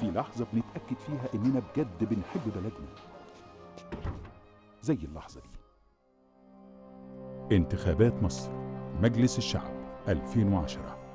في لحظة بنتأكد فيها إننا بجد بنحب بلدنا زي اللحظة دي انتخابات مصر مجلس الشعب 2010